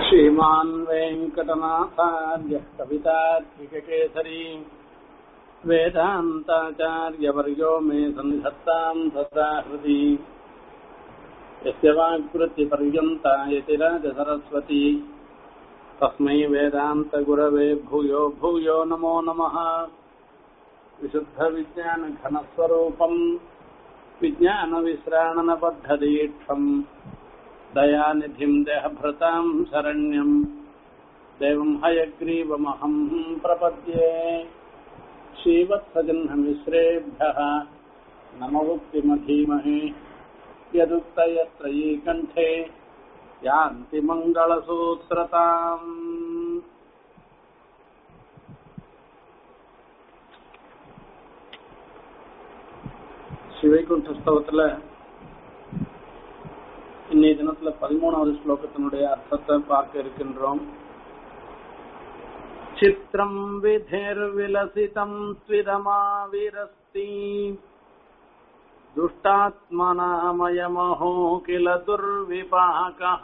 श्रीमान् वेङ्कटनाथार्यः कवितार्किककेसरी वेदान्ताचार्यवर्यो मे सन्निधत्ताम् सदा हृदि यस्य वाक्कृतिपर्यन्ता यतिराजसरस्वती तस्मै वेदान्तगुरवे भूयो भूयो नमो नमः विशुद्धविज्ञानघनस्वरूपम् विज्ञानविश्राणनबद्धदीक्षम् दयानिधिम् देहभृताम् शरण्यम् देवम् हयग्रीवमहम् प्रपद्ये श्रीवत्सजह्नमिश्रेभ्यः नमवुक्तिमधीमहे यदुक्तयत्रयी कण्ठे यान्ति मङ्गलसूत्रताम् சிவைகுண்ட ஸ்தவத்துல இன்னைய தினத்துல பதிமூணாவது ஸ்லோகத்தினுடைய அர்த்தத்தை பார்க்க இருக்கின்றோம் சித்திரம் விதிர்விலசிதம் ஸ்விதமாவிரஸ்தி दुष्टात्मनामयमहो किल दुर्विपाकः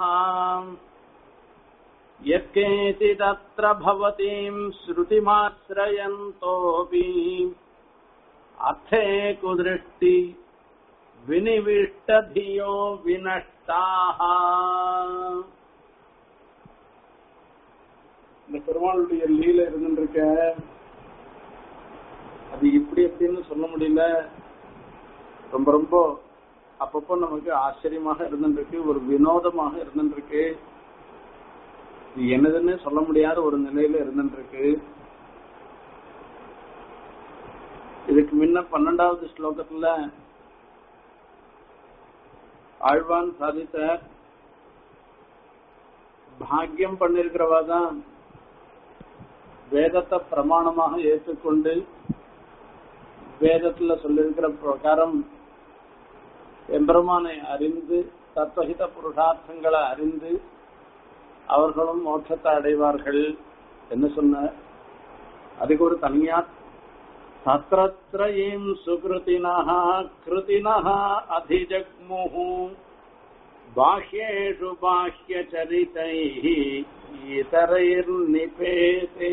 यत्केचिदत्र भवतीम् श्रुतिमाश्रयन्तोऽपि अर्थे कुदृष्टि विनिविष्टधियो विनष्टाः இந்த பெருமாளுடைய லீல இருந்துருக்க அது இப்படி எப்படின்னு சொல்ல முடியல ரொம்ப ரொம்ப அப்பப்போ நமக்கு ஆச்சரியமாக இருந்துருக்கு ஒரு வினோதமாக இருந்துருக்கு இது என்னதுன்னு சொல்ல முடியாத ஒரு நிலையில இருந்துருக்கு இதுக்கு முன்ன பன்னெண்டாவது ஸ்லோகத்துல ஆழ்வான் சாதித்த பாக்கியம் பண்ணிருக்கிறவா தான் வேதத்தை பிரமாணமாக ஏற்றுக்கொண்டு வேதத்துல சொல்லியிருக்கிற பிரகாரம் எம்பெருமானை அறிந்து தத்வகித புருஷார்த்தங்களை அறிந்து அவர்களும் மோட்சத்தை அடைவார்கள் என்ன சொன்ன அதுக்கு ஒரு தனியா தத்திரத்ரயீம் சுகிருதினः கிருதினः அதிஜக்முஹு பாஹ்யேஷு பாஹ்யச்சரிதைः இதரைர்நிபேதே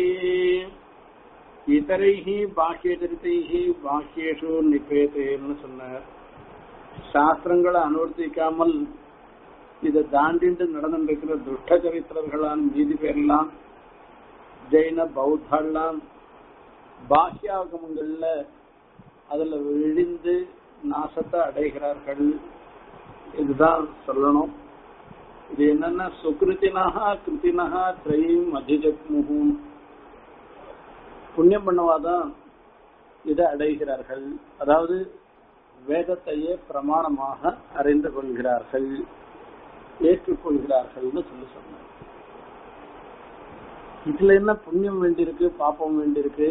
இதரைஹி பாஹ்யச்சரிதைஹி பாஹ்யேஷு நிபேதேன்னு சொன்னார் சாஸ்திரங்களை அனுவர்த்திக்காமல் இதை தாண்டிட்டு நடந்துருக்கிற துஷ்ட சரித்திரர்களான் மீதி பேர்லாம் ஜெயின பௌத்தெல்லாம் பாஹ்யாகமங்கள்ல அதுல விழிந்து நாசத்தை அடைகிறார்கள் இதுதான் சொல்லணும் இது என்னன்னா சுகிருத்தினஹா கிருத்தினஹா திரையும் அதிஜக்முகும் புண்ணியம் பண்ணவாதான் இதை அடைகிறார்கள் அதாவது வேதத்தையே பிரமாணமாக அறிந்து கொள்கிறார்கள் ஏற்றுக்கொள்கிறார்கள்னு சொல்லி சொன்னார் இதுல என்ன புண்ணியம் வேண்டியிருக்கு பாப்பம் வேண்டியிருக்கு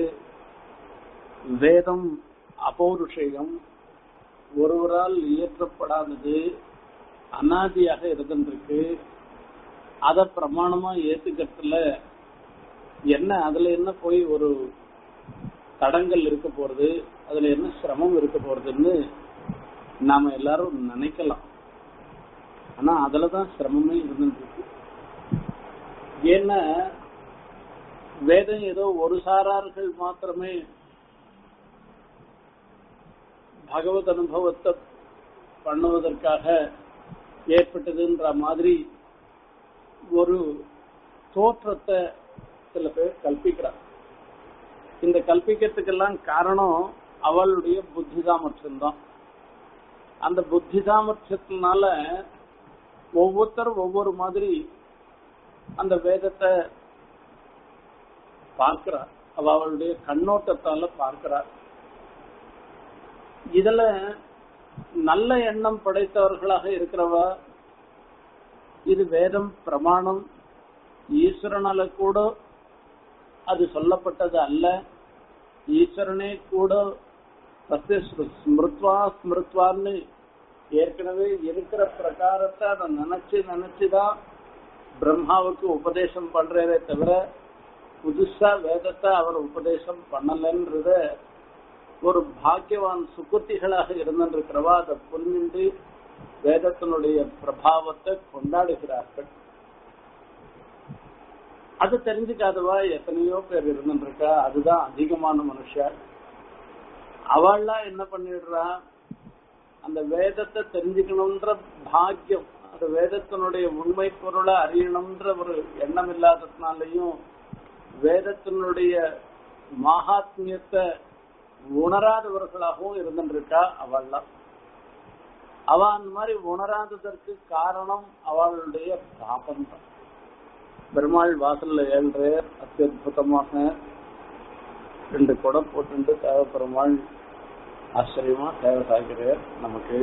வேதம் அபௌருஷயம் ஒருவரால் இயற்றப்படாதது அனாதியாக இருந்துருக்கு அத பிரமாணமா ஏத்துக்கிறதுல என்ன அதுல என்ன போய் ஒரு தடங்கள் இருக்க போறது அதுல என்ன சிரமம் இருக்க போறதுன்னு நாம எல்லாரும் நினைக்கலாம் ஆனா அதுலதான் சிரமமே இருந்துருக்கு ஏன்னா வேதம் ஏதோ ஒரு சாரார்கள் மாத்திரமே பகவத் அனுபவத்தை பண்ணுவதற்காக ஏற்பட்டதுன்ற மாதிரி ஒரு தோற்றத்தை சில பேர் கல்பிக்கிறார் இந்த கல்பிக்கிறதுக்கெல்லாம் காரணம் அவளுடைய புத்தி சாமர்த்தியம் தான் அந்த புத்தி சாமர்த்தியத்தினால ஒவ்வொருத்தரும் ஒவ்வொரு மாதிரி அந்த வேதத்தை பார்க்கிறார் அவ அவளுடைய கண்ணோட்டத்தால பார்க்கிறார் இதுல நல்ல எண்ணம் படைத்தவர்களாக இருக்கிறவா இது வேதம் பிரமாணம் ஈஸ்வரனால கூட அது சொல்லப்பட்டது அல்ல ஈஸ்வரனே கூட சத்திய ஸ்மிருத்வா ஸ்மிருத்வான்னு ஏற்கனவே இருக்கிற பிரகாரத்தை அதை நினைச்சு நினைச்சுதான் பிரம்மாவுக்கு உபதேசம் பண்றதே தவிர புதுசா வேதத்தை அவர் உபதேசம் பண்ணலன்றத ஒரு பாக்கியவான் சுக்குத்திகளாக இருந்திருக்கிறவா அதை புரிஞ்சுண்டு வேதத்தினுடைய பிரபாவத்தை கொண்டாடுகிறார்கள் அது தெரிஞ்சுக்காதவா எத்தனையோ பேர் இருந்துருக்கா அதுதான் அதிகமான மனுஷர் அவள்லாம் என்ன பண்ணிடுறா அந்த வேதத்தை தெரிஞ்சுக்கணும்ன்ற பாக்கியம் அந்த வேதத்தினுடைய உண்மை பொருளை அறியணும்ன்ற ஒரு எண்ணம் இல்லாததுனாலையும் வேதத்தினுடைய மகாத்மியத்தை உணராதவர்களாகவும் இருந்துருக்கா அவள்லாம் அவ அந்த மாதிரி உணராததற்கு காரணம் அவளுடைய பாபம் தான் பெருமாள் வாசல்ல ஏழ்ற அத்தியுதமாக ரெண்டு குடம் போட்டு தேவ பெருமாள் ஆச்சரியமா தேவை சாய்கிறார் நமக்கு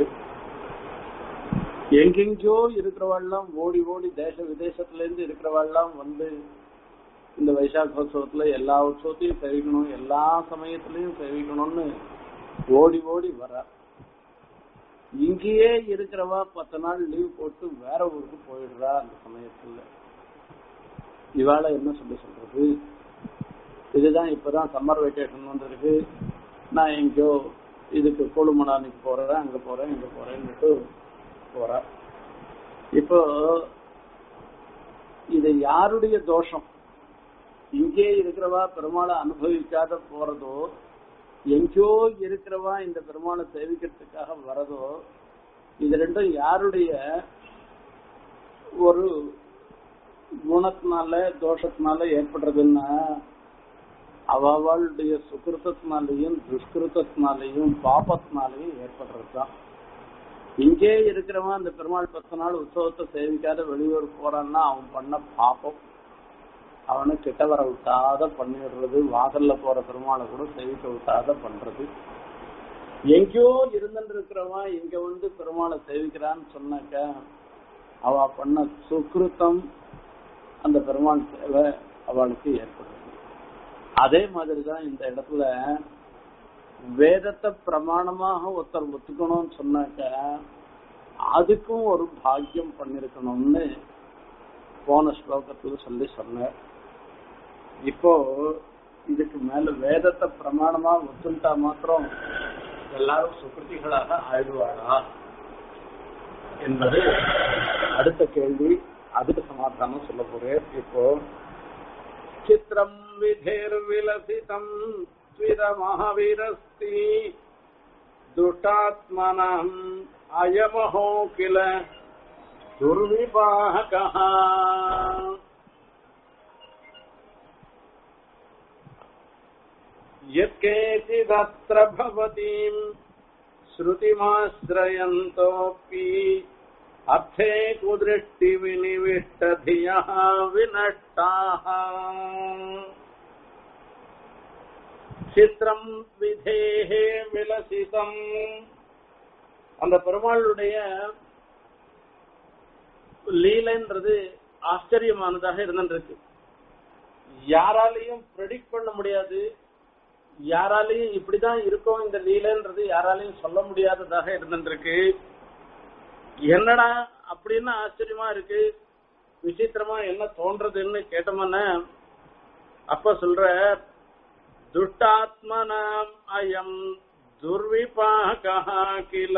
எங்கெங்கயோ இருக்கிறவாள்லாம் ஓடி ஓடி தேச விதேசத்துல இருந்து இருக்கிறவாள்லாம் வந்து இந்த வைசாகோத்சவத்துல எல்லா உற்சவத்தையும் சேவிக்கணும் எல்லா சமயத்திலையும் சேவிக்கணும்னு ஓடி ஓடி வர இங்கேயே இருக்கிறவா பத்து நாள் லீவ் போட்டு வேற ஊருக்கு போயிடுறா அந்த சமயத்துல இவாள என்ன சொல்லி சொல்றது இதுதான் இப்பதான் சம்மர் வெக்கேஷன் வந்திருக்கு நான் எங்கேயோ இதுக்கு கோலுமணானிக்கு போறேன் அங்க போறேன் இங்க போறேன்னுட்டு போறா இப்போ இது யாருடைய தோஷம் இங்கே இருக்கிறவா பெருமாளை அனுபவிக்காத போறதோ எங்கேயோ இருக்கிறவா இந்த பெருமாளை சேவிக்கிறதுக்காக வரதோ இது ரெண்டும் யாருடைய ஒரு குணத்தினால தோஷத்தினால ஏற்படுறதுன்னா அவளுடைய சுகிருத்தத்தினாலையும் துஷ்கிருத்தத்தினாலையும் பாபத்தினாலையும் ஏற்படுறதுதான் இங்கே இருக்கிறவன் அந்த பெருமாள் பத்து நாள் உற்சவத்தை சேவிக்காத வெளியூர் போறான்னா அவன் பண்ண பாப்பம் அவனை கிட்ட வர விட்டாத பண்ணிடுறது வாசல்ல போற பெருமாளை கூட சேவிக்க விட்டாத பண்றது எங்கேயோ இருந்துட்டு இருக்கிறவன் இங்க வந்து பெருமாளை சேவிக்கிறான்னு சொன்னாக்க அவ பண்ண சுக்கிருத்தம் அந்த பெருமாள் சேவை அவளுக்கு ஏற்படுது அதே மாதிரிதான் இந்த இடத்துல வேதத்தை பிரமாணமாக ஒருத்தர் ஒத்துக்கணும்னு சொன்னாக்க அதுக்கும் ஒரு பாக்கியம் பண்ணிருக்கணும்னு போன ஸ்லோகத்துல சொல்லி சொன்னார் இப்போ இதுக்கு மேல வேதத்தை பிரமாணமா ஒத்துட்டா மாத்திரம் எல்லாரும் சுகிருதிகளாக ஆயிடுவாரா என்பது அடுத்த கேள்வி அதுக்கு சமாதானம் சொல்ல போறேன் இப்போ சித்திரம் விதேர் விலசிதம் ஸ்விரமஹவிரஸ்தி துஷ்டாத்மனம் அயமஹோ கில दुर्विवाहकः यत्केचिदत्र भवतीम् श्रुतिमाश्रयन्तोऽपि अर्थे कुदृष्टिविनिविष्टधियः विनष्टाः சித்திரம் விதேகே விலசிதம் அந்த பெருமாளுடைய லீலைன்றது ஆச்சரியமானதாக இருந்துருக்கு யாராலையும் ப்ரெடிக்ட் பண்ண முடியாது யாராலையும் இப்படிதான் இருக்கும் இந்த லீலைன்றது யாராலையும் சொல்ல முடியாததாக இருந்துருக்கு என்னடா அப்படின்னு ஆச்சரியமா இருக்கு விசித்திரமா என்ன தோன்றதுன்னு கேட்டோம்னா அப்ப சொல்ற துஷ்டாத்மனாம் அயம் துர்விபாகா கில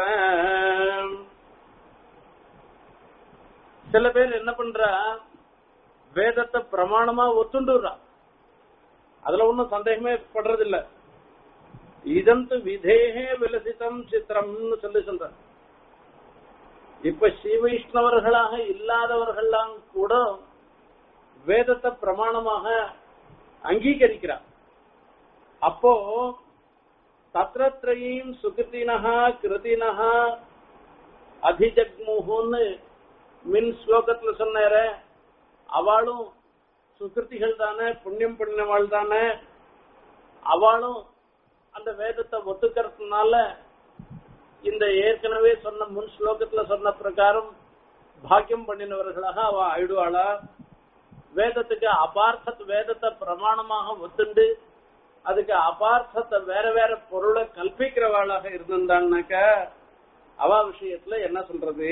சில பேர் என்ன பண்றா வேதத்தை பிரமாணமா ஒத்துண்டுறா அதுல ஒன்னும் சந்தேகமே படுறது இல்ல இதந்து விதேகே விலசிதம் சித்திரம்னு சொல்லி சொல்ற இப்ப ஸ்ரீ வைஷ்ணவர்களாக இல்லாதவர்கள்லாம் கூட வேதத்தை பிரமாணமாக அங்கீகரிக்கிறார் அப்போ தத்ரத்ரயீம் சுகிருத்தினஹா கிருதினஹா அதிஜக்முன்னு மின் ஸ்லோகத்துல சொன்னார அவளும் சுகிருத்திகள் தானே புண்ணியம் பண்ணினவாள் தானே அவளும் அந்த வேதத்தை ஒத்துக்கிறதுனால இந்த ஏற்கனவே சொன்ன முன் ஸ்லோகத்துல சொன்ன பிரகாரம் பாக்கியம் பண்ணினவர்களாக அவ ஆயிடுவாளா வேதத்துக்கு அபார்த்தத்து வேதத்தை பிரமாணமாக ஒத்துண்டு அதுக்கு அபார்த்தத்தை வேற வேற பொருளை கல்பிக்கிறவாளாக இருந்திருந்தான்னாக்க அவ விஷயத்துல என்ன சொல்றது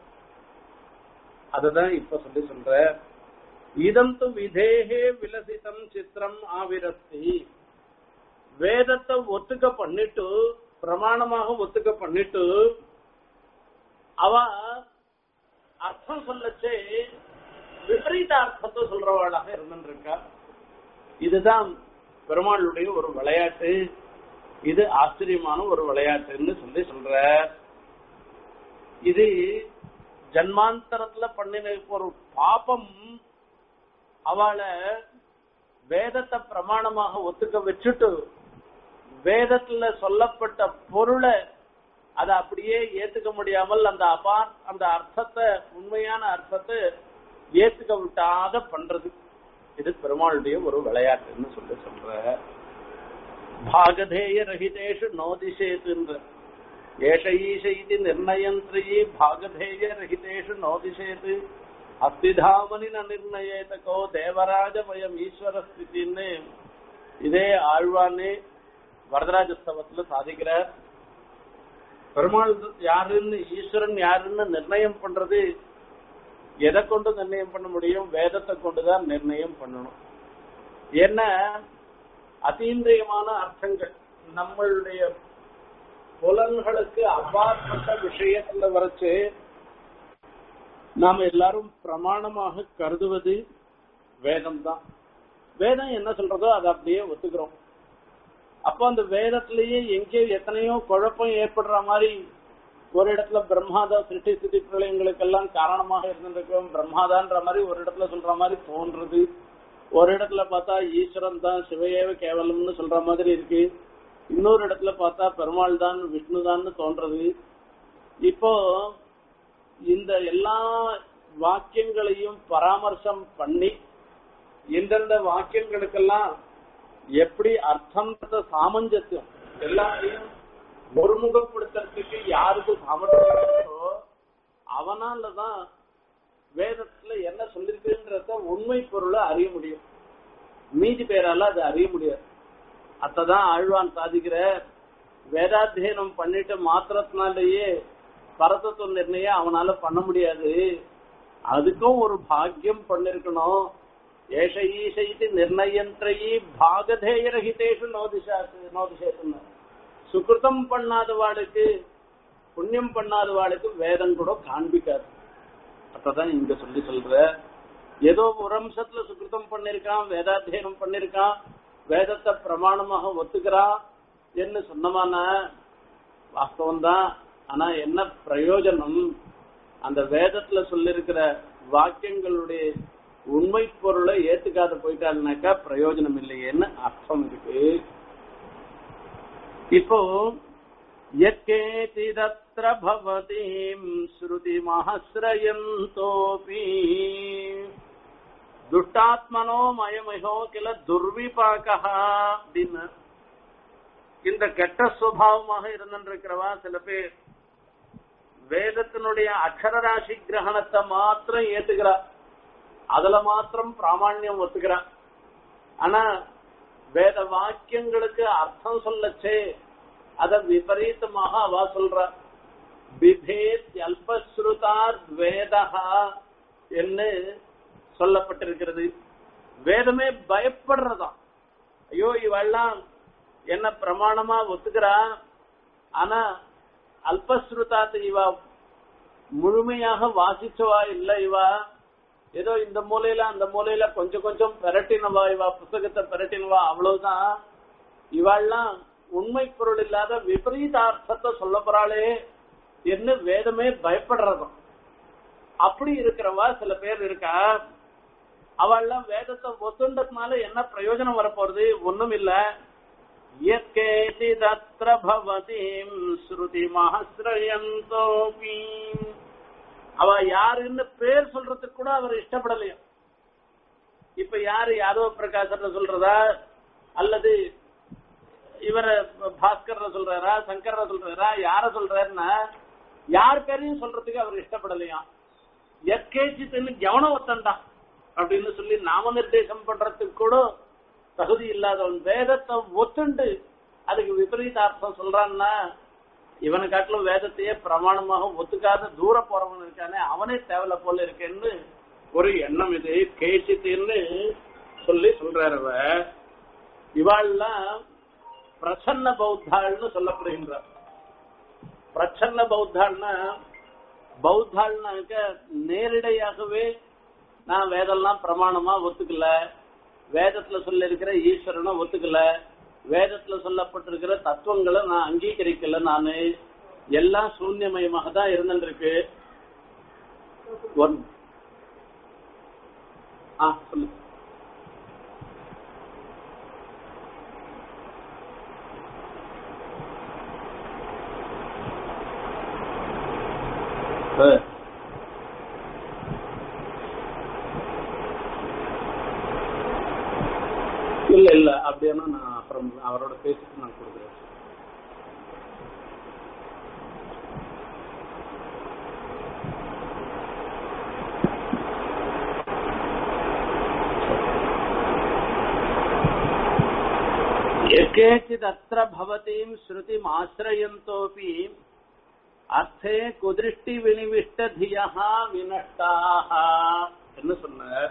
அதுதான் இப்ப சொல்லி சொல்ற இதம் து விதேகே விலசிதம் சித்திரம் ஆவிரஸ்தி வேதத்தை ஒத்துக்க பண்ணிட்டு பிரமாணமாக ஒத்துக்க பண்ணிட்டு அவ அர்த்தம் சொல்லச்சே விபரீத விபரீத அர்த்தத்தை சொல்றவாளாக இருந்துருக்கா இதுதான் பெருமாளுடைய ஒரு விளையாட்டு இது ஆச்சரியமான ஒரு விளையாட்டுன்னு சொல்லி சொல்ற இது ஜன்மாந்தரத்துல பண்ணின ஒரு பாபம் அவளை வேதத்தை பிரமாணமாக ஒத்துக்க வச்சுட்டு வேதத்துல சொல்லப்பட்ட பொருளை அதை அப்படியே ஏத்துக்க முடியாமல் அந்த அபார் அந்த அர்த்தத்தை உண்மையான அர்த்தத்தை ஏத்துக்க விட்டாத பண்றது இது பெருமாளுடைய ஒரு விளையாட்டுன்னு சொல்லி சொல்ற பாகதேய ரஹிதேஷு நோதிஷேத்துன்ற ஏஷ ஈஷ இது நிர்ணயந்திரி பாகதேய ரஹிதேஷு நோதிஷேத்து அஸ்திதாமனி ந நிர்ணயேதகோ தேவராஜ பயம் ஈஸ்வர ஸ்திதின்னு இதே ஆழ்வானே வரதராஜஸ்தவத்துல சாதிக்கிறார் பெருமாள் யாருன்னு ஈஸ்வரன் யாருன்னு நிர்ணயம் பண்றது எதை கொண்டு நிர்ணயம் பண்ண முடியும் வேதத்தை கொண்டுதான் நிர்ணயம் பண்ணணும் ஏன்னா அதீந்திரியமான அர்த்தங்கள் நம்மளுடைய புலன்களுக்கு அப்பாற்பட்ட விஷயத்துல வரைச்சு நாம எல்லாரும் பிரமாணமாக கருதுவது வேதம் தான் வேதம் என்ன சொல்றதோ அதை அப்படியே ஒத்துக்கிறோம் அப்போ அந்த வேதத்திலேயே எங்கே எத்தனையோ குழப்பம் ஏற்படுற மாதிரி ஒரு இடத்துல பிரம்மாதா சிருஷ்டி ஸ்திதி பிரளயங்களுக்கெல்லாம் காரணமாக இருந்திருக்கோம் பிரம்மாதான்ற மாதிரி ஒரு இடத்துல சொல்ற மாதிரி தோன்றது ஒரு இடத்துல பார்த்தா ஈஸ்வரன் தான் சிவையேவ கேவலம்னு சொல்ற மாதிரி இருக்கு இன்னொரு இடத்துல பார்த்தா பெருமாள் தான் விஷ்ணு தான் தோன்றது இப்போ இந்த எல்லா வாக்கியங்களையும் பராமர்சம் பண்ணி எந்தெந்த வாக்கியங்களுக்கெல்லாம் எப்படி அர்த்தம் சாமஞ்சத்தியம் எல்லாத்தையும் ஒருமுகப்படுத்துறதுக்கு யாருக்கு சாமர்த்தியம் இருக்கோ அவனாலதான் வேதத்துல என்ன சொல்லிருக்குன்றத உண்மை பொருளை அறிய முடியும் மீதி பேரால அது அறிய முடியாது அத்ததான் ஆழ்வான் சாதிக்கிற வேதாத்தியனம் பண்ணிட்டு மாத்திரத்தினாலேயே பரதத்துவ நிர்ணயம் அவனால பண்ண முடியாது அதுக்கும் ஒரு பாக்கியம் பண்ணிருக்கணும் ஏஷ ஈஷ இது நிர்ணயந்திரையி பாகதேயரகிதேஷு நோதிஷாசு நோதிஷேசுன்னு சுகிருத்தம் பண்ணாதவாளுக்கு புண்ணியம் பண்ணாதவாளுக்கு வேதம் கூட காண்பிக்காது அதான் இங்க சொல்லி சொல்ற ஏதோ ஒரு அம்சத்துல சுகிருத்தம் பண்ணிருக்கான் வேதாத்தியனம் பண்ணிருக்கான் வேதத்தை பிரமாணமாக ஒத்துக்கிறான் என்ன சொன்னமான வாஸ்தவம் தான் ஆனா என்ன பிரயோஜனம் அந்த வேதத்துல சொல்லிருக்கிற வாக்கியங்களுடைய உண்மை பொருளை ஏத்துக்காத போயிட்டாருனாக்கா பிரயோஜனம் இல்லையேன்னு அர்த்தம் இருக்கு இப்போ யத்கேதிதத்ர பவதீம் ஸ்ருதிமஹஸ்ரயந்தோபி துஷ்டாத்மனோ மயமிகோ கில துர்விபாகா அப்படின்னு இந்த கெட்ட சுபாவமாக இருந்திருக்கிறவா சில பேர் வேதத்தினுடைய அக்ஷரராசி கிரகணத்தை மாத்திரம் ஏத்துக்கிறா அதுல மாத்திரம் பிராமணியம் ஒத்துக்கிறா ஆனா வேத வாக்கியங்களுக்கு அர்த்தம் சொல்லச்சே அத விபரீதமாக அவ சொல்ற பிபேத் அல்பஸ்ருதார் வேதா என்று சொல்லப்பட்டிருக்கிறது வேதமே பயப்படுறதா ஐயோ இவெல்லாம் என்ன பிரமாணமா ஒத்துக்கிறா ஆனா அல்பஸ்ருதாத்து இவா முழுமையாக வாசிச்சவா இல்ல இவா ஏதோ இந்த மூலையில அந்த மூலையில கொஞ்சம் கொஞ்சம் பெரட்டினவா இவா புத்தகத்தை பெரட்டினவா அவ்வளவுதான் இவாள்லாம் உண்மை பொருள் இல்லாத விபரீத அர்த்தத்தை சொல்ல போறாளே என்ன வேதமே பயப்படுறதும் அப்படி இருக்கிறவா சில பேர் இருக்கா அவள்லாம் வேதத்தை ஒத்துண்டதுனால என்ன பிரயோஜனம் வரப்போறது ஒண்ணும் இல்ல யத்கேதிதத்ர பவதீம் ஸ்ருதி மஹஸ்ரயந்தோபி அவ யாருன்னு பேர் சொல்றதுக்கு கூட அவர் இஷ்டப்படலையா இப்ப யாரு யாதவ பிரகாசர் சொல்றதா அல்லது இவர பாஸ்கர் சொல்றாரா சங்கர சொல்றாரா யார சொல்றாருன்னா யார் பேரையும் சொல்றதுக்கு அவர் இஷ்டப்படலையா எற்கேச்சித்துன்னு கவனம் ஒத்தண்டா அப்படின்னு சொல்லி நாம நிர்தேசம் பண்றதுக்கு கூட தகுதி இல்லாதவன் வேதத்தை ஒத்துண்டு அதுக்கு விபரீத அர்த்தம் சொல்றான்னா இவனை காட்டிலும் வேதத்தையே பிரமாணமாக ஒத்துக்காத தூர போறவன் இருக்கானே அவனே தேவல போல இருக்கேன்னு ஒரு எண்ணம் இது கேசித்துன்னு சொல்லி சொல்றாரு இவாள்லாம் பிரசன்ன பௌத்தாள்னு சொல்லப்படுகின்றார் பிரசன்ன பௌத்தாள்னா பௌத்தாள்னாக்க நேரிடையாகவே நான் வேதம்லாம் பிரமாணமா ஒத்துக்கல வேதத்துல சொல்ல இருக்கிற ஈஸ்வரனை ஒத்துக்கல வேதத்துல சொல்லப்பட்டிருக்கிற தத்துவங்களை நான் அங்கீகரிக்கல நானு எல்லாம் சூன்யமயமாக தான் இருந்துருக்கு ஒன் ஆ சொல்லு சரி. இல்ல இல்ல அப்படின்னா நான் அப்புறம் அவரோட பேசிட்டு நான் கொடுக்குறேன் केचिदत्र भवतीं श्रुतिम् आश्रयन्तोऽपि அர்த்தே குதிருஷ்டி வினிவிஷ்ட தியா வினஷ்டாக என்ன சொன்னார்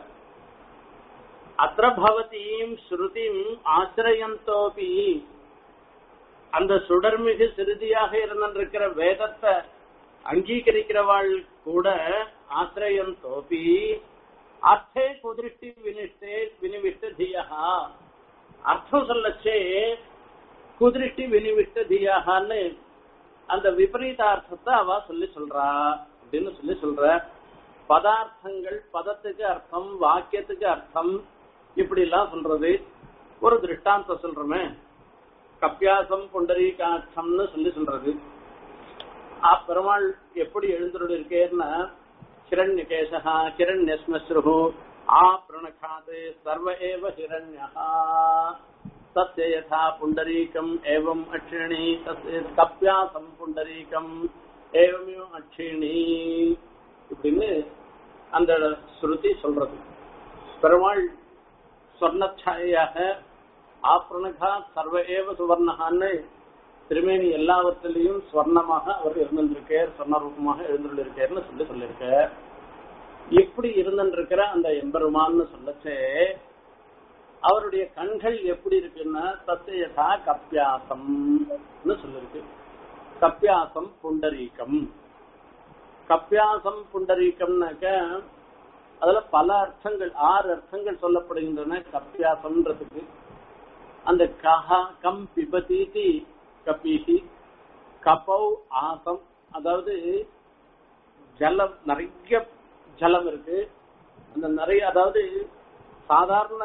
அத்திர பவதீம் ஸ்ருதிம் ஆசிரயந்தோபி அந்த சுடர்மிகு சிறுதியாக இருந்திருக்கிற வேதத்தை அங்கீகரிக்கிறவாள் கூட ஆசிரயந்தோபி அர்த்தே குதிருஷ்டி வினிஷ்டே வினிவிஷ்ட தியா அர்த்தம் சொல்லச்சே குதிருஷ்டி வினிவிஷ்ட தியான்னு அந்த விபரீதார்த்தத்தை அவ சொல்லி சொல்றா அப்படின்னு சொல்லி சொல்ற பதார்த்தங்கள் பதத்துக்கு அர்த்தம் வாக்கியத்துக்கு அர்த்தம் இப்படி எல்லாம் சொல்றது ஒரு திருஷ்டாந்தம் சொல்றோமே கப்பியாசம் புண்டரீகாட்சம்னு சொல்லி சொல்றது ஆ பெருமாள் எப்படி எழுந்துருடு இருக்கேன்னா ஹிரண்யகேசா ஹிரண்யஸ்மஸ்ரு ஆ பிரணகாது சர்வ ஏவ ஹிரண்யா तस्य यथा पुण्डरीकम् एवम् अक्षिणी तस्य कप्यासम् पुण्डरीकम् एवमेव அட்சிணி இப்படின்னு அந்த ஸ்ருதி சொல்றது பெருமாள் சொர்ணச்சாயாக ஆப்ரணகா சர்வ ஏவ சுவர்ணகான்னு திருமேனி எல்லாவற்றிலையும் ஸ்வர்ணமாக அவர் இருந்திருக்கார் சொர்ண ரூபமாக எழுந்திருக்காருன்னு சொல்லி சொல்லியிருக்க இப்படி இருந்திருக்கிற அந்த எம்பெருமான்னு சொல்லச்சே அவருடைய கண்கள் எப்படி இருக்குன்னா தத்தையதா கப்பியாசம் சொல்லிருக்கு கப்பியாசம் புண்டரீகம் கப்பியாசம் புண்டரீகம்னாக்க அதுல பல அர்த்தங்கள் ஆறு அர்த்தங்கள் சொல்லப்படுகின்றன கப்பியாசம்ன்றதுக்கு அந்த கஹா கம் பிபதீதி கபீசி கபௌ ஆசம் அதாவது ஜலம் நிறைய ஜலம் இருக்கு அந்த நிறைய அதாவது சாதாரண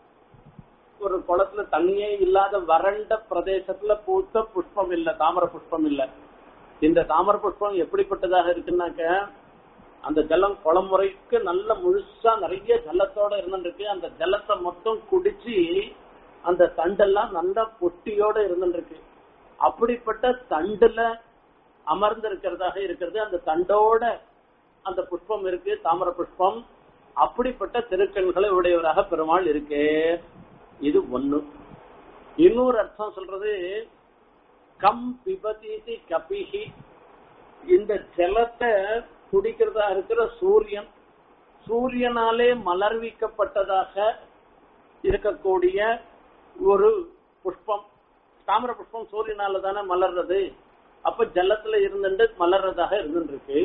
ஒரு குளத்துல தண்ணியே இல்லாத வறண்ட பிரதேசத்துல பூத்த புஷ்பம் இல்ல தாமர புஷ்பம் இல்ல இந்த தாமர புஷ்பம் எப்படிப்பட்டதாக இருக்குன்னாக்க அந்த ஜலம் குளம் முறைக்கு நல்ல முழுசா நிறைய ஜலத்தோட இருந்துருக்கு அந்த ஜலத்தை மொத்தம் குடிச்சு அந்த தண்டெல்லாம் நல்ல பொட்டியோட இருந்துருக்கு அப்படிப்பட்ட தண்டுல அமர்ந்து இருக்கிறதாக இருக்கிறது அந்த தண்டோட அந்த புஷ்பம் இருக்கு தாமர புஷ்பம் அப்படிப்பட்ட திருக்கண்களை உடையவராக பெருமாள் இருக்கே இது ஒண்ணு இன்னொரு அர்த்தம் சொல்றது கம் பிபதீதி கபிஹி இந்த ஜலத்தை குடிக்கிறதா இருக்கிற சூரியன் சூரியனாலே மலர்விக்கப்பட்டதாக இருக்கக்கூடிய ஒரு புஷ்பம் தாமர புஷ்பம் சூரியனால தானே மலர்றது அப்ப ஜலத்துல இருந்துட்டு மலர்றதாக இருந்துருக்கு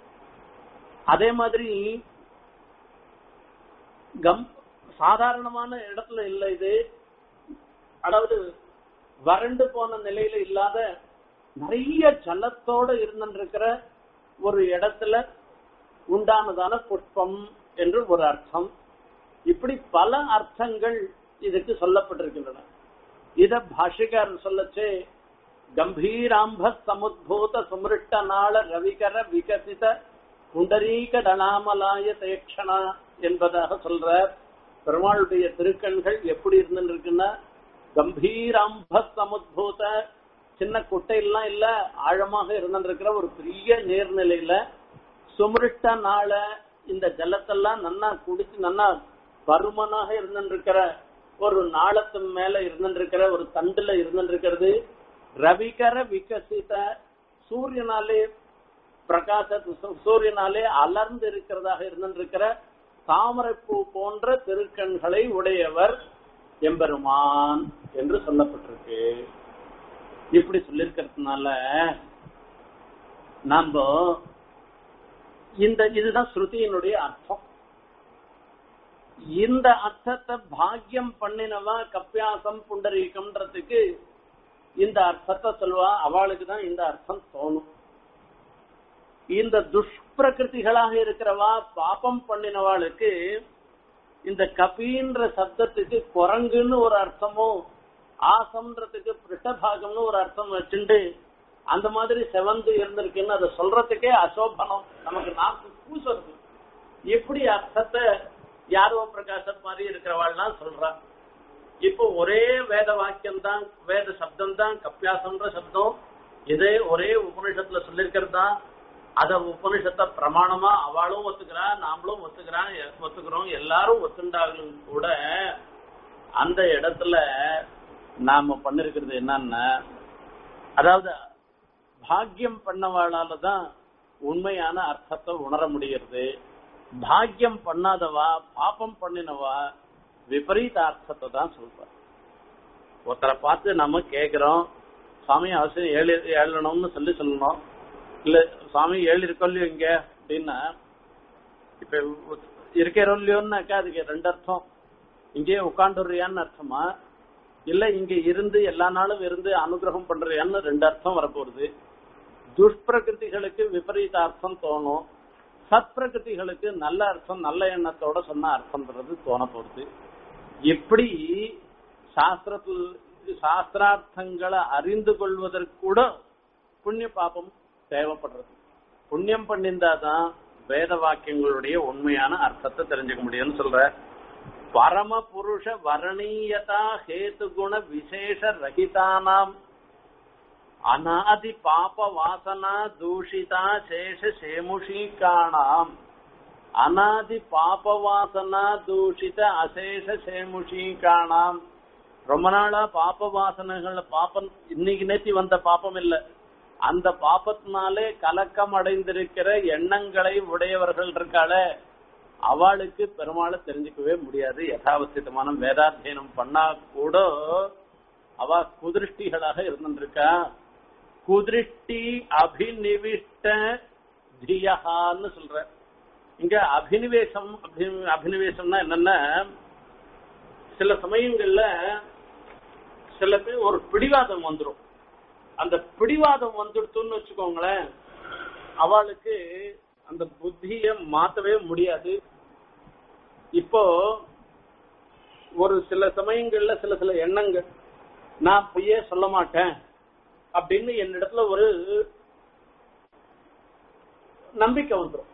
அதே மாதிரி கம் சாதாரணமான இடத்துல இல்ல இது அதாவது வறண்டு போன நிலையில இல்லாத நிறைய ஜலத்தோட இருந்திருக்கிற ஒரு இடத்துல உண்டானதான புஷ்பம் என்று ஒரு அர்த்தம் இப்படி பல அர்த்தங்கள் இதுக்கு சொல்லப்பட்டிருக்கின்றன இத பாஷிகாரர் சொல்லச்சே கம்பீராம்ப சமுத்பூத சுமிருஷ்ட நாள ரவிகர விகசித புண்டரீக தனாமலாய தேக்ஷணா என்பதாக சொல்ற பெருமாளுடைய திருக்கண்கள் எப்படி இருந்துருக்குன்னா கம்பீராம்ப சமுத்பூத சின்ன குட்டையெல்லாம் இல்ல ஆழமாக இருந்திருக்கிற ஒரு பெரிய நீர்நிலையில சுமிருஷ்ட நாள இந்த ஜலத்தெல்லாம் நன்னா குடிச்சு நன்னா பருமனாக இருந்திருக்கிற ஒரு நாளத்து மேல இருந்திருக்கிற ஒரு தண்டுல இருந்திருக்கிறது ரவிகர விகசித சூரியனாலே பிரகாச சூரியனாலே அலர்ந்து இருக்கிறதாக இருந்திருக்கிற தாமரைப்பூ போன்ற திருக்கண்களை உடையவர் எம்பெருமான் என்று சொல்லப்பட்டிருக்கு இப்படி சொல்லிருக்கிறதுனால நாம இந்த இதுதான் ஸ்ருதியினுடைய அர்த்தம் இந்த அர்த்தத்தை பாக்கியம் பண்ணினவா கப்பியாசம் புண்டரீகம்ன்றதுக்கு இந்த அர்த்தத்தை சொல்வா அவளுக்கு தான் இந்த அர்த்தம் தோணும் இந்த துஷ்பிரகிருதிகளாக இருக்கிறவா பாபம் பண்ணினவாளுக்கு இந்த கபின்ற சப்தத்துக்கு குரங்குன்னு ஒரு அர்த்தமும் ஆசம்ன்றதுக்கு பிருஷ்டபாகம்னு ஒரு அர்த்தம் வச்சுண்டு அந்த மாதிரி செவந்து இருந்திருக்குன்னு அதை சொல்றதுக்கே அசோபனம் நமக்கு நாக்கு கூசுறது எப்படி அர்த்தத்தை யாரோ பிரகாசம் மாதிரி இருக்கிறவாள்லாம் சொல்றா இப்போ ஒரே வேத வாக்கியம் தான் வேத சப்தம் தான் கப்பியாசம்ன்ற சப்தம் இதே ஒரே உபனிஷத்துல சொல்லிருக்கிறது தான் அத உபனிஷத்தை பிரமாணமா அவளும் ஒத்துக்கிறா நாமளும் ஒத்துக்கிறான் ஒத்துக்கிறோம் எல்லாரும் ஒத்துண்டாலும் கூட அந்த இடத்துல நாம பண்ணிருக்கிறது என்னன்னா அதாவது பாக்கியம் பண்ணவாளால தான் உண்மையான அர்த்தத்தை உணர முடிகிறது பாக்கியம் பண்ணாதவா பாப்பம் பண்ணினவா விபரீத அர்த்தத்தை தான் சொல்ற ஒருத்தரை பார்த்து நம்ம கேக்குறோம் சுவாமி அவசியம் ஏழு ஏழணும்னு சொல்லி சொல்லணும் இல்ல சுவாமி ஏழு இருக்கோ இல்லையோ இங்க அப்படின்னா இப்ப இருக்கிறோம் இல்லையோன்னாக்கா அதுக்கு ரெண்டு அர்த்தம் இங்கே உட்காந்துடுறியான்னு அர்த்தமா இல்ல இங்க இருந்து எல்லா நாளும் இருந்து அனுகிரகம் பண்றியான்னு ரெண்டு அர்த்தம் வரப்போகுது துஷ்பிரகிருதிகளுக்கு விபரீத அர்த்தம் தோணும் சத்பிரகிருதிகளுக்கு நல்ல அர்த்தம் நல்ல எண்ணத்தோட சொன்ன அர்த்தம்ன்றது தோண போகுது எப்படி சாஸ்திரத்தில் சாஸ்திரார்த்தங்களை அறிந்து கொள்வதற்கு கூட புண்ணிய பாபம் தேவைப்படுறது புண்ணியம் பண்ணியிருந்தாதான் வேத வாக்கியங்களுடைய உண்மையான அர்த்தத்தை தெரிஞ்சுக்க முடியும்னு சொல்ற பரம புருஷ வரணீயதா ஹேது குண விசேஷ ரகிதானாம் அநாதி பாப வாசனா தூஷிதா சேஷ சேமுஷீகாணாம் அநாதி பாப வாசனா தூஷித அசேஷ சேமுஷீகாணாம் ரொம்ப நாளா பாப வாசனைகள் பாப்பம் இன்னைக்கு நேத்தி வந்த பாப்பம் இல்ல அந்த பாப்பத்தினாலே கலக்கம் அடைந்திருக்கிற எண்ணங்களை உடையவர்கள் இருக்காளே அவளுக்கு பெருமாளை தெரிஞ்சுக்கவே முடியாது யதாவசியமான வேதாத்தியனம் பண்ணா கூட அவ குதிருஷ்டிகளாக இருந்துருக்கா குதிருஷ்டி அபிநிவிஷ்ட தியகான்னு சொல்ற இங்க அபினிவேசம் அபி- அபினிவேசம்னா என்னன்னா சில சமயங்கள்ல சில பேர் ஒரு பிடிவாதம் வந்துரும் அந்த பிடிவாதம் வந்துடுத்துன்னு வச்சுக்கோங்களேன் அவளுக்கு அந்த புத்திய மாத்தவே முடியாது இப்போ ஒரு சில சமயங்கள்ல சில சில எண்ணங்கள் நான் பொய்யே சொல்ல மாட்டேன் அப்படின்னு என்னிடத்துல ஒரு நம்பிக்கை வந்துடும்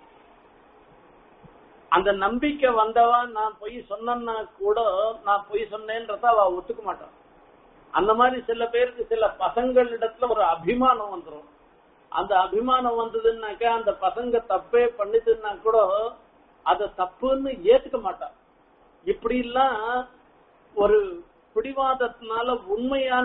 அந்த நம்பிக்கை வந்தவா நான் பொய் சொன்னேன்னா கூட நான் பொய் சொன்னேன்றத அவ ஒத்துக்க மாட்டான் அந்த மாதிரி சில பேருக்கு சில பசங்களிடத்துல ஒரு அபிமானம் வந்துடும் அந்த அபிமானம் வந்ததுன்னாக்கா அந்த பசங்க தப்பே பண்ணுதுன்னா கூட அத தப்புன்னு ஏத்துக்க மாட்டான் இப்படி எல்லாம் ஒரு பிடிவாதத்தினால உண்மையான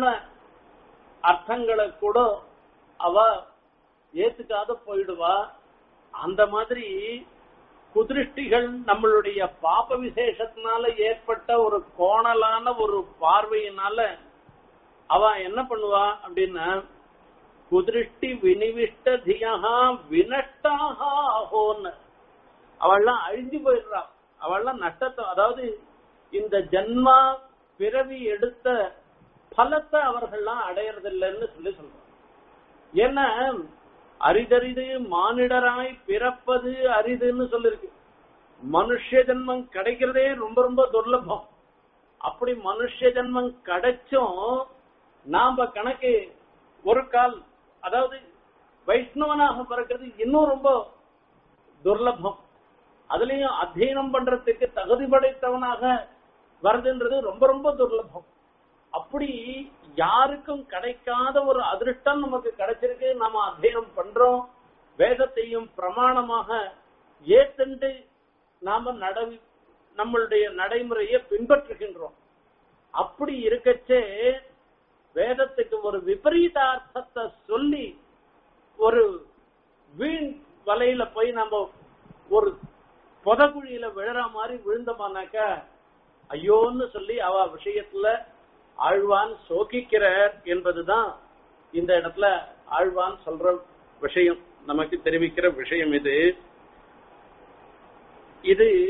அர்த்தங்களை கூட அவ ஏத்துக்காத போயிடுவா அந்த மாதிரி குதிருஷ்டிகள் நம்மளுடைய பாப விசேஷத்தினால ஏற்பட்ட ஒரு கோணலான ஒரு பார்வையினால அவ என்ன பண்ணுவா அப்படின்னா குதிருஷ்டி வினிவிஷ்ட தியகா வினஷ்டாக ஆகோன்னு அவள்லாம் அழிஞ்சு போயிடுறா அவள்லாம் நஷ்டத்தை அதாவது இந்த ஜன்மா பிறவி எடுத்த பலத்தை அவர்கள்லாம் அடையறதில்லைன்னு சொல்லி சொல்றாங்க ஏன்னா அரிதரிது மானிடராய் பிறப்பது அரிதுன்னு சொல்லிருக்கு மனுஷ ஜென்மம் கிடைக்கிறதே ரொம்ப ரொம்ப துர்லபம் அப்படி மனுஷ ஜென்மம் கிடைச்சும் நாம கணக்கு ஒரு கால் அதாவது வைஷ்ணவனாக பிறக்கிறது இன்னும் ரொம்ப துர்லபம் அதுலயும் அத்தியனம் பண்றதுக்கு தகுதி படைத்தவனாக வருதுன்றது ரொம்ப ரொம்ப துர்லபம் அப்படி யாருக்கும் கிடைக்காத ஒரு அதிர்ஷ்டம் நமக்கு கிடைச்சிருக்கு நாம அத்தியனம் பண்றோம் வேதத்தையும் பிரமாணமாக ஏத்துண்டு நாம நட நம்மளுடைய நடைமுறையை பின்பற்றுகின்றோம் அப்படி இருக்கச்சே வேதத்துக்கு ஒரு விபரீத அர்த்தத்தை சொல்லி ஒரு வீண் வலையில போய் நம்ம ஒரு புதகுழியில விழற மாதிரி விழுந்தோமானாக்க ஐயோன்னு சொல்லி அவ விஷயத்துல ஆழ்வான் சோகிக்கிறார் என்பதுதான் இந்த இடத்துல ஆழ்வான் சொல்ற விஷயம் நமக்கு தெரிவிக்கிற விஷயம் இது இது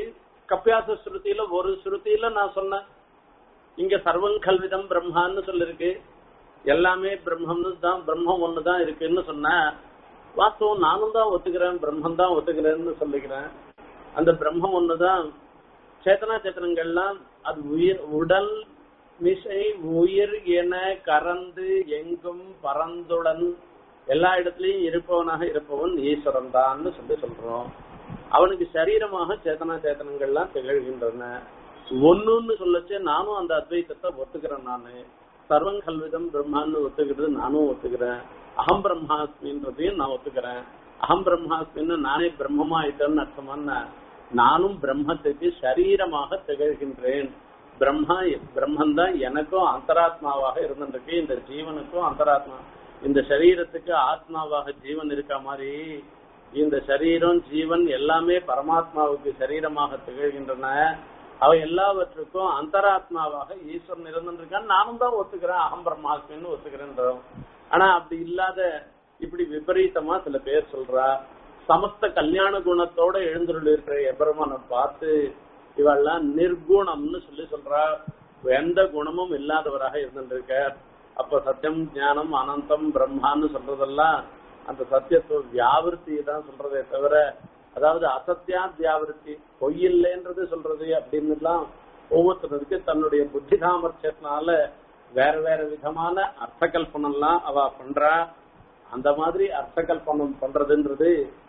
கப்பியாச ஸ்ருதியில ஒரு ஸ்ருதியில நான் சொன்னேன் இங்க சர்வம் கல்விதம் பிரம்மான்னு சொல்லிருக்கு எல்லாமே பிரம்மம்னு தான் பிரம்மம் ஒண்ணுதான் இருக்குன்னு சொன்னேன் வாஸ்தவம் நானும் தான் ஒத்துக்கிறேன் பிரம்மம் தான் ஒத்துக்கிறேன்னு சொல்லிக்கிறேன் அந்த பிரம்மம் ஒண்ணுதான் சேத்தனா சேத்தனங்கள்லாம் அது உயிர் உடல் மிசை உயிர் என கறந்து எங்கும் பரந்துடன் எல்லா இடத்துலயும் இருப்பவனாக இருப்பவன் ஈஸ்வரன் தான்னு சொல்லி சொல்றோம் அவனுக்கு சரீரமாக சேத்தனா சேத்தனங்கள்லாம் திகழ்கின்றன ஒண்ணுன்னு சொல்லச்சு நானும் அந்த அத்வைத்தத்தை ஒத்துக்கிறேன் நானு சர்வம் கல்விதம் பிரம்மான்னு ஒத்துக்கிறது நானும் ஒத்துக்கிறேன் அகம் பிரம்மாஸ்மின்றதையும் நான் ஒத்துக்கிறேன் அகம் பிரம்மாஸ்மின்னு நானே பிரம்மமா ஆயிட்டேன்னு அர்த்தமான நானும் பிரம்மத்துக்கு சரீரமாக திகழ்கின்றேன் பிரம்மா பிரம்மன் தான் எனக்கும் அந்தராத்மாவாக இருந்துருக்கு இந்த ஜீவனுக்கும் அந்தராத்மா இந்த சரீரத்துக்கு ஆத்மாவாக ஜீவன் இருக்க மாதிரி இந்த சரீரம் ஜீவன் எல்லாமே பரமாத்மாவுக்கு சரீரமாக திகழ்கின்றன அவை எல்லாவற்றுக்கும் அந்தராத்மாவாக ஈஸ்வரன் இருந்திருக்கான் நானும் தான் ஒத்துக்கிறேன் அகம் பிரம்மாஸ்மின்னு ஒத்துக்கிறேன்றோம் ஆனா அப்படி இல்லாத இப்படி விபரீதமா சில பேர் சொல்றா சமஸ்த கல்யாண குணத்தோட எழுந்துள்ள இருக்கிற எபெருமானை பார்த்து இவெல்லாம் நிர்குணம்னு சொல்லி சொல்றா எந்த குணமும் இல்லாதவராக இருந்துருக்கார் அப்ப சத்தியம் ஞானம் அனந்தம் பிரம்மான்னு சொல்றதெல்லாம் அந்த சத்தியத்துவ வியாவிருத்தியை தான் சொல்றதே தவிர அதாவது அசத்தியா வியாவிருத்தி பொய் இல்லைன்றது சொல்றது அப்படின்னு எல்லாம் ஒவ்வொருத்தருக்கு தன்னுடைய புத்தி சாமர்த்தியத்தினால வேற வேற விதமான அர்த்த கல்பனம்லாம் அவ பண்றா அந்த மாதிரி அர்த்த கல்பனம் பண்றதுன்றது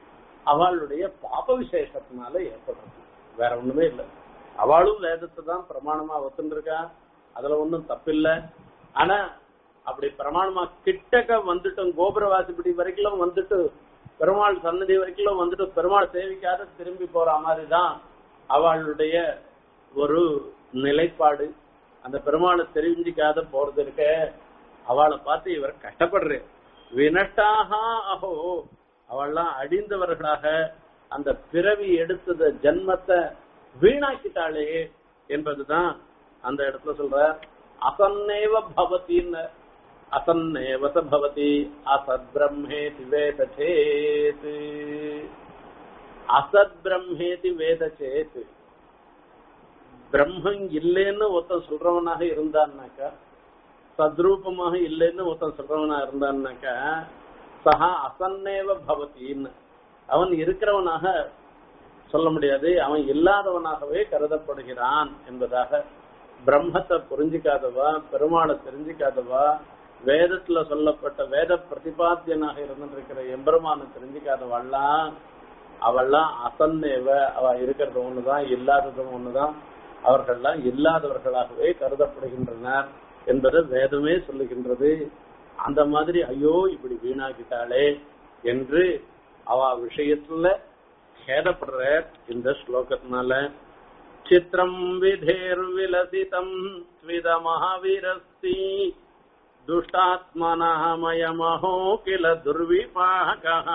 அவளுடைய பாப விசேஷத்தினால ஏற்படுறது வேற ஒண்ணுமே இல்லை அவளும் வேதத்தை தான் பிரமாணமா ஒத்துருக்கா அதுல ஒன்றும் தப்பில்லை ஆனா அப்படி பிரமாணமா கிட்டக்க வந்துட்டோம் கோபுர வாசிப்படி வரைக்கும் வந்துட்டு பெருமாள் சன்னதி வரைக்கும் வந்துட்டு பெருமாள் சேவிக்காத திரும்பி போற மாதிரி தான் அவளுடைய ஒரு நிலைப்பாடு அந்த பெருமாளை தெரிஞ்சிக்காத போறது இருக்க அவளை பார்த்து இவர் கஷ்டப்படுற வினட்டாக அஹோ அவள்லாம் அடிந்தவர்களாக அந்த பிறவி எடுத்தத ஜன்மத்தை வீணாக்கிட்டாளே என்பதுதான் அந்த இடத்துல சொல்ற அசன்னேவ பவத்தின்னு அசன்னேவ ச பவதி அசத் பிரம்மேதி வேத சேத் அசத் பிரம்மேதி வேத சேத் பிரம்மம் இல்லைன்னு ஒருத்தன் சொல்றவனாக இருந்தான்னாக்கா சத்ரூபமாக இல்லைன்னு ஒருத்தன் சொல்றவனா இருந்தான்னாக்கா சஹா அசன்னேவ பவத்தின்னு அவன் இருக்கிறவனாக சொல்ல முடியாது அவன் இல்லாதவனாகவே கருதப்படுகிறான் என்பதாக பிரம்மத்தை புரிஞ்சிக்காதவா பெருமாளை தெரிஞ்சிக்காதவா வேதத்துல சொல்லப்பட்ட வேத பிரதிபாத்தியனாக இருந்திருக்கிற எம்பெருமானை தெரிஞ்சிக்காதவாள்லாம் அவள்லாம் அசன்னேவ அவ இருக்கிறது ஒண்ணுதான் இல்லாததும் ஒண்ணுதான் அவர்கள்லாம் இல்லாதவர்களாகவே கருதப்படுகின்றனர் என்பதை வேதமே சொல்லுகின்றது அந்த மாதிரி ஐயோ இப்படி வீணாக்கிட்டாளே என்று அவ விஷயத்துல கேதப்படுற இந்த ஸ்லோகத்தினால சித்திரம் விதேர் விலசிதம் ஸ்வித மகாவீரஸ்தி துஷ்டாத்மனமயமஹோ கில துர்விபாகः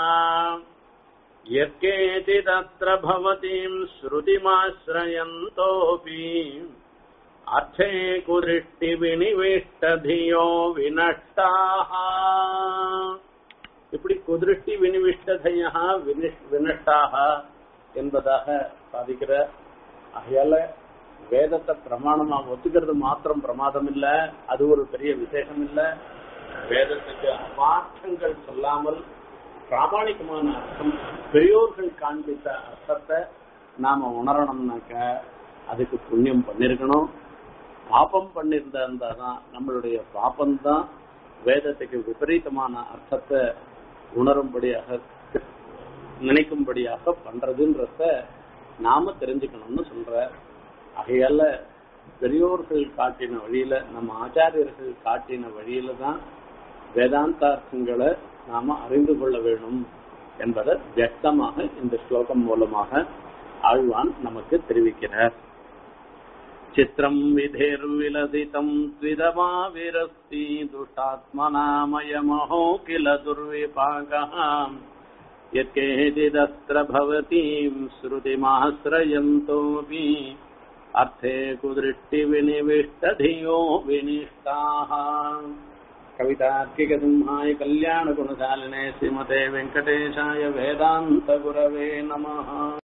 यत्केचिदत्र भवतीम् श्रुतिमाश्रयन्तोऽपि अर्थे कुदृष्टिविनिविष्टधियो विनष्टाः இப்படி குதிருஷ்டி வினிவிஷ்டதையா வினஷ்டாக என்பதாக சாதிக்கிற ஆகையால வேதத்தை பிரமாணமா ஒத்துக்கிறது மாத்திரம் பிரமாதம் இல்ல அது ஒரு பெரிய விசேஷம் இல்ல வேதத்துக்கு அபார்த்தங்கள் சொல்லாமல் பிராமணிகமான அர்த்தம் பெரியோர்கள் காண்பித்த அர்த்தத்தை நாம உணரணும்னாக்க அதுக்கு புண்ணியம் பண்ணிருக்கணும் பாப்பம் பண்ணியிருந்தா தான் நம்மளுடைய பாப்பம் தான் வேதத்துக்கு விபரீதமான அர்த்தத்தை உணரும்படியாக நினைக்கும்படியாக பண்றதுன்றத நாம தெரிஞ்சுக்கணும்னு சொல்ற ஆகையால பெரியோர்கள் காட்டின வழியில நம்ம ஆச்சாரியர்கள் காட்டின வழியில தான் வேதாந்தார்த்தங்களை நாம அறிந்து கொள்ள வேணும் என்பதை வியக்தமாக இந்த ஸ்லோகம் மூலமாக ஆழ்வான் நமக்கு தெரிவிக்கிறார் சித்திரம் விதேர்விலசிதம் த்விதமா விரஸ்தி துஷ்டாத்மனாமயமஹோ கில துர்விபாகः यत्केचिदत्र भवतीम् श्रुतिमाश्रयन्तोऽपि अर्थे कुदृष्टिविनिविष्टधियो विनिष्टाः कवितार्किकसिंहाय कल्याणगुणशालिने श्रीमते वेङ्कटेशाय वेदान्तगुरवे नमः